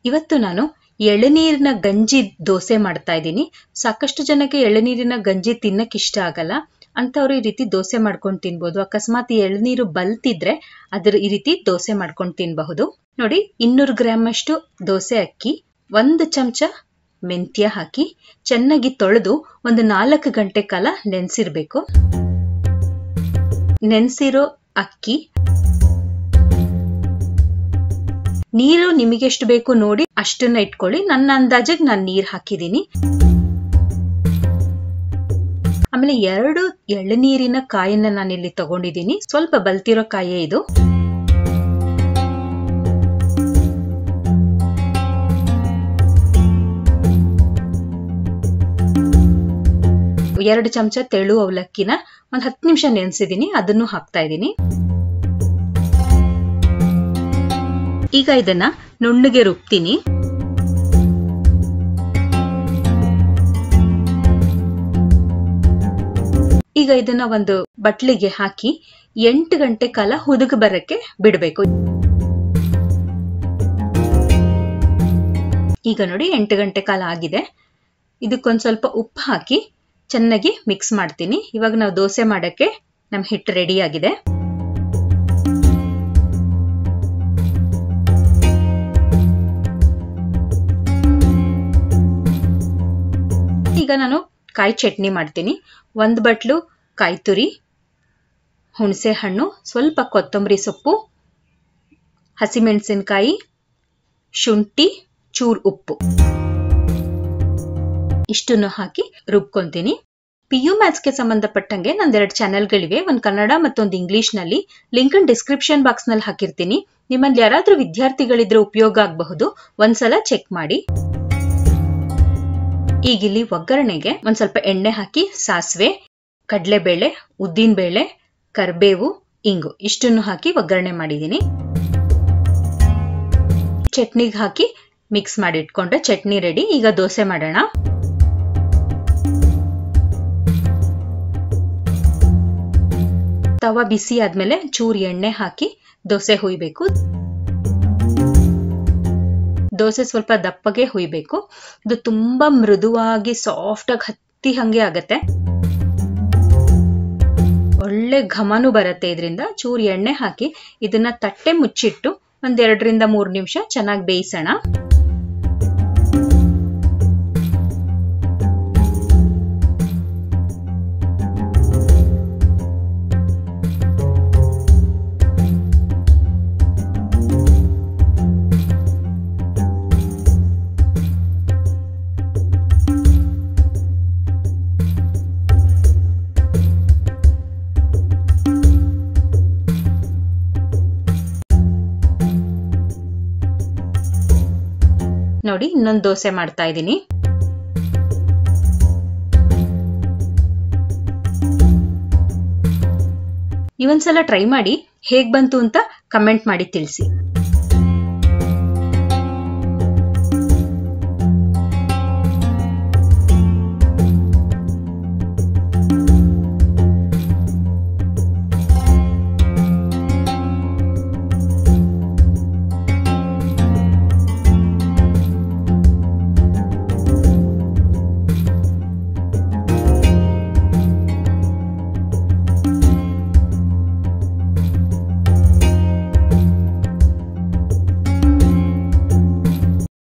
ಇವತ್ತು ನಾನು ಎಳನೀರಿನ ಗಂಜಿ ದೋಸೆ ಮಾಡ್ತಾ ಇದ್ದೀನಿ ಸಾಕಷ್ಟು ಜನಕ್ಕೆ ಎಳನೀರಿನ ಗಂಜಿ ತಿನ್ನಕ್ ಇಷ್ಟ ಆಗಲ್ಲ ಅಂತವ್ರು ಈ ರೀತಿ ದೋಸೆ ಮಾಡ್ಕೊಂಡು ತಿನ್ಬೋದು ಅಕಸ್ಮಾತ್ ಈ ಎಳನೀರು ಬಲ್ತಿದ್ರೆ ಅದ್ರ ಈ ರೀತಿ ದೋಸೆ ಮಾಡ್ಕೊಂಡು ತಿನ್ಬಹುದು ನೋಡಿ ಇನ್ನೂರು ಗ್ರಾಮ್ ಅಷ್ಟು ದೋಸೆ ಅಕ್ಕಿ ಒಂದು ಚಮಚ ಮೆಂತ್ಯ ಹಾಕಿ ಚೆನ್ನಾಗಿ ತೊಳೆದು ಒಂದು ನಾಲ್ಕು ಗಂಟೆ ಕಾಲ ನೆನೆಸಿರ್ಬೇಕು ನೆನೆಸಿರೋ ಅಕ್ಕಿ ನೀರು ನಿಮಗೆಷ್ಟು ಬೇಕು ನೋಡಿ ಅಷ್ಟನ್ನ ಇಟ್ಕೊಳ್ಳಿ ನನ್ನ ಅಂದಾಜಿಗೆ ನಾನು ನೀರು ಹಾಕಿದ್ದೀನಿ ಆಮೇಲೆ ಎರಡು ಎಳನೀರಿನ ಕಾಯನ್ನ ನಾನಿಲ್ಲಿ ತಗೊಂಡಿದ್ದೀನಿ ಸ್ವಲ್ಪ ಬಲ್ತಿರೋ ಕಾಯೇ ಇದು ಎರಡು ಚಮಚ ತೆಳು ಅವಲಕ್ಕಿನ ಒಂದ್ ಹತ್ತು ನಿಮಿಷ ನೆನೆಸಿದೀನಿ ಅದನ್ನು ಹಾಕ್ತಾ ಇದ್ದೀನಿ ಈಗ ಇದನ್ನ ನುಣ್ಣಗೆ ರುಬ್ತೀನಿ ಈಗ ಇದನ್ನ ಒಂದು ಬಟ್ಲಿಗೆ ಹಾಕಿ ಎಂಟು ಗಂಟೆ ಕಾಲ ಹುದುಗ ಬರಕ್ಕೆ ಬಿಡಬೇಕು ಈಗ ನೋಡಿ ಎಂಟು ಗಂಟೆ ಕಾಲ ಆಗಿದೆ ಇದಕ್ಕೊಂದ್ ಸ್ವಲ್ಪ ಉಪ್ಪು ಹಾಕಿ ಚೆನ್ನಾಗಿ ಮಿಕ್ಸ್ ಮಾಡ್ತೀನಿ ಇವಾಗ ನಾವು ದೋಸೆ ಮಾಡಕ್ಕೆ ನಮ್ಮ ಹಿಟ್ಟು ರೆಡಿ ಆಗಿದೆ ಈಗ ನಾನು ಕಾಯಿ ಚಟ್ನಿ ಮಾಡ್ತೀನಿ ಒಂದು ಬಟ್ಲು ಕಾಯಿ ತುರಿ ಹುಣಸೆ ಹಣ್ಣು ಸ್ವಲ್ಪ ಕೊತ್ತಂಬರಿ ಸೊಪ್ಪು ಹಸಿಮೆಣಸಿನಕಾಯಿ ಶುಂಠಿ ಚೂರ್ ಉಪ್ಪು ಇಷ್ಟನ್ನು ಹಾಕಿ ರುಬ್ಕೊಂತೀನಿ ಪಿ ಯು ಮ್ಯಾಥ್ಸ್ಗೆ ಸಂಬಂಧಪಟ್ಟಂಗೆ ನಂದೆರಡು ಚಾನೆಲ್ಗಳಿವೆ ಒಂದು ಕನ್ನಡ ಮತ್ತೊಂದು ಇಂಗ್ಲಿಷ್ನಲ್ಲಿ ಲಿಂಕ್ ಡಿಸ್ಕ್ರಿಪ್ಷನ್ ಬಾಕ್ಸ್ ನಲ್ಲಿ ಹಾಕಿರ್ತೀನಿ ನಿಮ್ಮಲ್ಲಿ ಯಾರಾದ್ರೂ ವಿದ್ಯಾರ್ಥಿಗಳಿದ್ರೆ ಉಪಯೋಗ ಆಗಬಹುದು ಒಂದ್ಸಲ ಚೆಕ್ ಮಾಡಿ ಈಗ ಇಲ್ಲಿ ಒಗ್ಗರಣೆಗೆ ಒಂದ್ ಸ್ವಲ್ಪ ಎಣ್ಣೆ ಹಾಕಿ ಸಾಸಿವೆ ಕಡಲೆಬೇಳೆ ಉದ್ದಿನಬೇಳೆ ಕರ್ಬೇವು ಇಂಗು ಇಷ್ಟನ್ನು ಹಾಕಿ ಒಗ್ಗರಣೆ ಮಾಡಿದ್ದೀನಿ ಚಟ್ನಿಗೆ ಹಾಕಿ ಮಿಕ್ಸ್ ಮಾಡಿ ಇಟ್ಕೊಂಡ್ರೆ ಚಟ್ನಿ ರೆಡಿ ಈಗ ದೋಸೆ ಮಾಡೋಣ ತವ ಬಿಸಿ ಆದ್ಮೇಲೆ ಚೂರು ಎಣ್ಣೆ ಹಾಕಿ ದೋಸೆ ಹುಯ್ಬೇಕು ದೋಸೆ ಸ್ವಲ್ಪ ದಪ್ಪಗೆ ಹುಯ್ಬೇಕು ಇದು ತುಂಬಾ ಮೃದುವಾಗಿ ಸಾಫ್ಟ್ ಆಗಿ ಹತ್ತಿ ಹಂಗೆ ಆಗತ್ತೆ ಒಳ್ಳೆ ಘಮನು ಬರುತ್ತೆ ಇದರಿಂದ ಚೂರು ಎಣ್ಣೆ ಹಾಕಿ ಇದನ್ನ ತಟ್ಟೆ ಮುಚ್ಚಿಟ್ಟು ಒಂದೆರಡರಿಂದ ಮೂರು ನಿಮಿಷ ಚೆನ್ನಾಗಿ ಬೇಯಿಸೋಣ ನೋಡಿ ಇನ್ನೊಂದು ದೋಸೆ ಮಾಡ್ತಾ ಇದ್ದೀನಿ ಇವೊಂದ್ಸಲ ಟ್ರೈ ಮಾಡಿ ಹೇಗ್ ಬಂತು ಅಂತ ಕಮೆಂಟ್ ಮಾಡಿ ತಿಳಿಸಿ